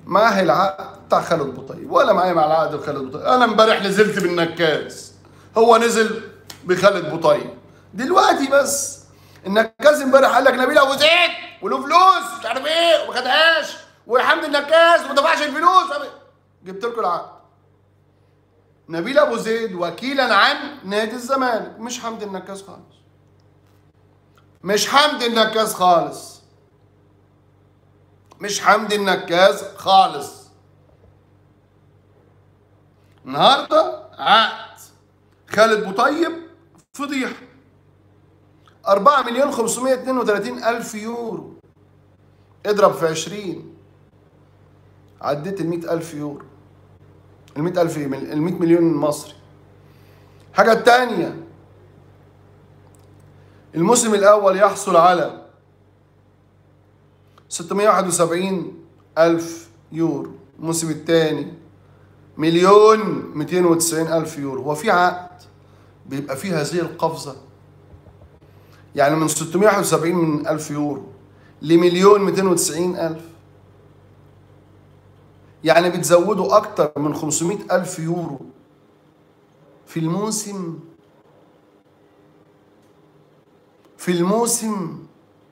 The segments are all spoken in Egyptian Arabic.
معاه العقد بتاع خالد بوطيب ولا معايا مع العقد خالد بوطيب انا امبارح نزلت بالنكاس هو نزل بخالد بوطيب دلوقتي بس النكاس امبارح قال لك نبيل ابو زيد وله فلوس مش عارف ايه وما خدهاش وحمد النكاس وما دفعش الفلوس جبت لكم العقد نبيل ابو زيد وكيلا عن نادي الزمالك مش حمد النكاس خالص مش حمد النكاس خالص مش حمد النكاس خالص النهارده عقد خالد بوطيب فضيحه 4 مليون 532 الف يورو اضرب في 20 عديت ال 100 الف يورو ال 100 الف ال 100 مليون مصري حاجه تانية الموسم الاول يحصل على 671 ألف يورو الموسم الثاني مليون 290 ألف يورو هو في عقد بيبقى فيه هذه القفزة يعني من 671 من ألف يورو لمليون 290 ألف يعني بتزودوا أكتر من 500 ألف يورو في الموسم في الموسم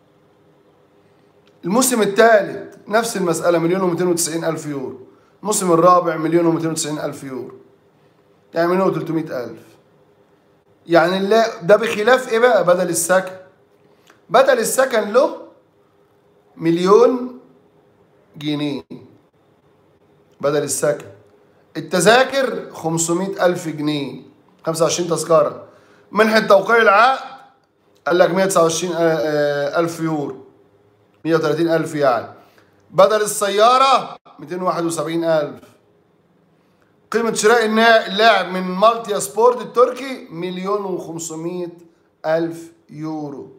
الموسم الثالث نفس المسألة مليون و290 ألف يورو الموسم الرابع مليون و290 ألف يورو يعني مليون و300 ألف يعني لا ده بخلاف ايه بقى بدل السكن بدل السكن له مليون جنيه بدل السكن التذاكر 500 ألف جنيه 25 تذكرة منحة توقيع العقد قال لك 129 ألف يورو 130 ألف يعني بدل السيارة 271 ألف قيمة شراء اللاعب من مالتيا سبورت التركي مليون و500 ألف يورو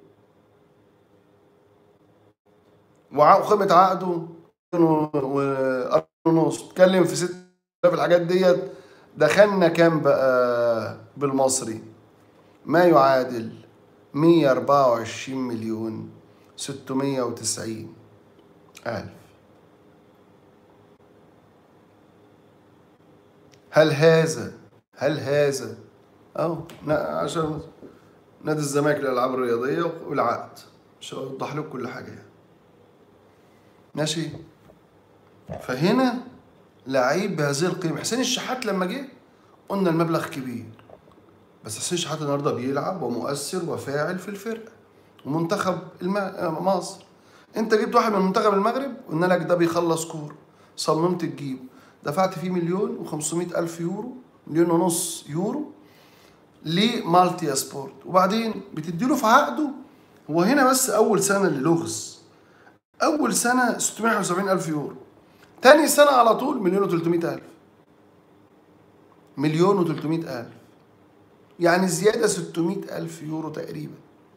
وقيمة عقده ونص اتكلم في ست في الحاجات ديت دخلنا كام بقى بالمصري ما يعادل 124 مليون 690 ألف هل هذا هل هذا أو عشان نادي الزمالك للألعاب الرياضية والعقد مش هوضح لكم كل حاجة يعني. ماشي فهنا لعيب بهذه القيمة حسين الشحات لما جه قلنا المبلغ كبير بس حسين الشحات النهارده بيلعب ومؤثر وفاعل في الفرقة ومنتخب الم... مصر انت جبت واحد من منتخب المغرب قلنا لك ده بيخلص كورة صممت تجيبه دفعت فيه مليون و500 ألف يورو مليون ونص يورو لمالتيا سبورت وبعدين بتديله في عقده هو هنا بس أول سنة للغز أول سنة 671 ألف يورو تاني سنة على طول مليون و300 ألف مليون و300 ألف يعني زيادة 600 ألف يورو تقريبا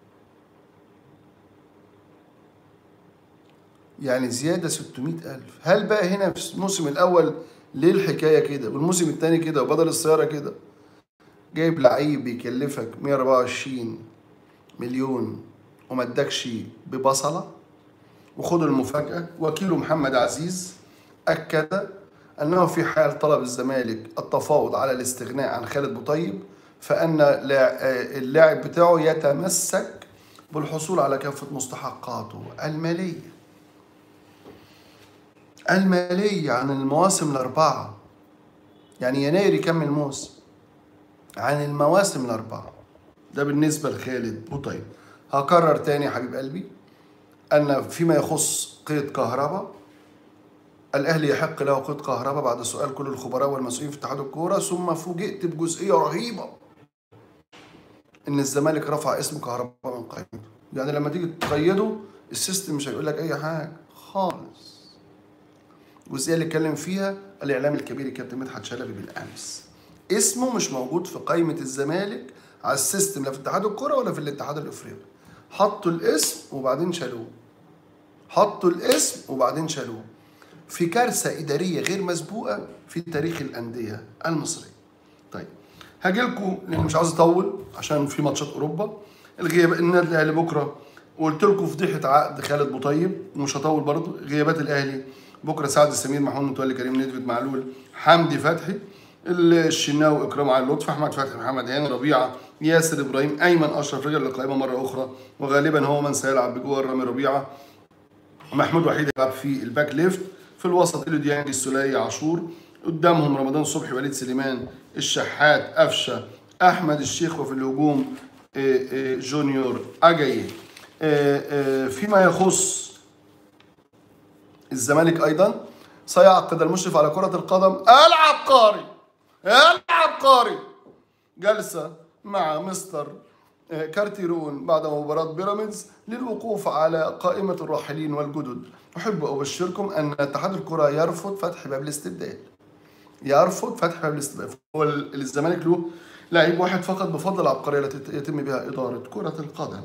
يعني زيادة 600 ألف هل بقى هنا في الموسم الأول ليه الحكاية كده والموسم الثاني كده وبدل السيارة كده جايب لعيب بيكلفك 124 مليون وما ادكش ببصلة وخد المفاجأة وكيله محمد عزيز أكد أنه في حال طلب الزمالك التفاوض على الاستغناء عن خالد بوطيب فأن اللاعب بتاعه يتمسك بالحصول على كافة مستحقاته المالية المالية عن المواسم الأربعة يعني يناير يكمل موسم عن المواسم الأربعة ده بالنسبة لخالد بوطيب هكرر تاني يا حبيب قلبي أن فيما يخص قيد كهرباء الأهلي يحق له قيد كهرباء بعد سؤال كل الخبراء والمسؤولين في اتحاد الكورة ثم فوجئت بجزئية رهيبة إن الزمالك رفع اسم كهرباء من قائمته يعني لما تيجي تقيده السيستم مش هيقول لك أي حاجة خالص الجزئيه اللي اتكلم فيها الاعلام الكبير الكابتن مدحت شلبي بالامس اسمه مش موجود في قائمه الزمالك على السيستم لا في اتحاد الكره ولا في الاتحاد الافريقي حطوا الاسم وبعدين شالوه حطوا الاسم وبعدين شالوه في كارثه اداريه غير مسبوقه في تاريخ الانديه المصريه طيب هاجي لكم لان مش عاوز اطول عشان في ماتشات اوروبا الغياب النادي الاهلي بكره وقلت لكم فضيحه عقد خالد بوطيب ومش هطول برضه غيابات الاهلي بكره سعد سمير محمود متولي كريم ندفت معلول حمدي فتحي الشناوي اكرام علي لطفي احمد فتحي محمد هاني ربيعه ياسر ابراهيم ايمن اشرف رجع للقائمه مره اخرى وغالبا هو من سيلعب بجوار رامي ربيعه محمود وحيد يلعب في الباك ليفت في الوسط إلو ديانج السولية عاشور قدامهم رمضان صبحي وليد سليمان الشحات قفشه احمد الشيخ وفي الهجوم آه، آه، جونيور اجاي آه، فيما يخص الزمالك ايضا سيعقد المشرف على كرة القدم العبقري العبقري جلسة مع مستر كارتيرون بعد مباراة بيراميدز للوقوف على قائمة الراحلين والجدد أحب أبشركم أن اتحاد الكرة يرفض فتح باب الاستبدال يرفض فتح باب الاستبدال هو الزمالك له لعيب واحد فقط بفضل العبقرية التي يتم بها إدارة كرة القدم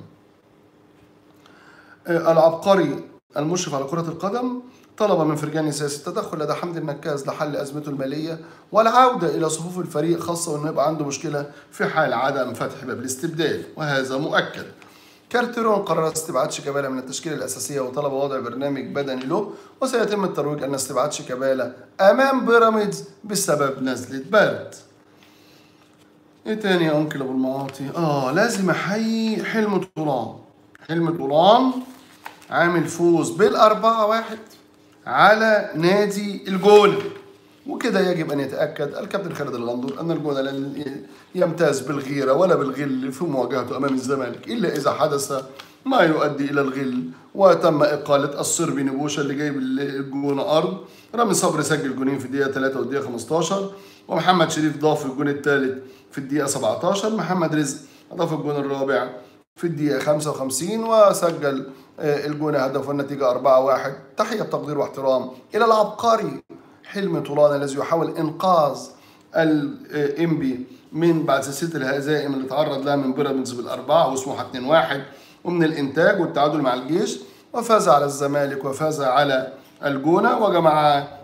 العبقري المشرف على كرة القدم طلب من فرجاني سياسي التدخل لدى حمدي النكاز لحل ازمته الماليه والعوده الى صفوف الفريق خاصه وانه يبقى عنده مشكله في حال عدم فتح باب الاستبدال وهذا مؤكد. كارتيرون قرر استبعاد شيكابالا من التشكيله الاساسيه وطلب وضع برنامج بدني له وسيتم الترويج ان استبعاد شيكابالا امام بيراميدز بسبب نزله برد. ايه تاني يا انكل ابو المعاطي؟ اه لازم احيي حلم طولان. حلم طولان عامل فوز بالأربعة واحد على نادي الجونة وكده يجب أن يتأكد الكابتن خالد الغندور أن الجونة لن يمتاز بالغيرة ولا بالغل في مواجهته أمام الزمالك إلا إذا حدث ما يؤدي إلى الغل وتم إقالة الصربي نبوشة اللي جايب الجونة أرض رامي صبري سجل جونين في الدقيقة 3 والدقيقة 15 ومحمد شريف ضاف الجون الثالث في الدقيقة 17 محمد رزق أضاف الجون الرابع في الدقيقة 55 وسجل الجونة هدف والنتيجة 4-1 تحية تقدير واحترام إلى العبقري حلمي طولان الذي يحاول إنقاذ الإنبي من بعد سلسلة الهزائم اللي تعرض لها من بيراميدز بالأربعة وسموحة 2-1 ومن الإنتاج والتعادل مع الجيش وفاز على الزمالك وفاز على الجونة وجمع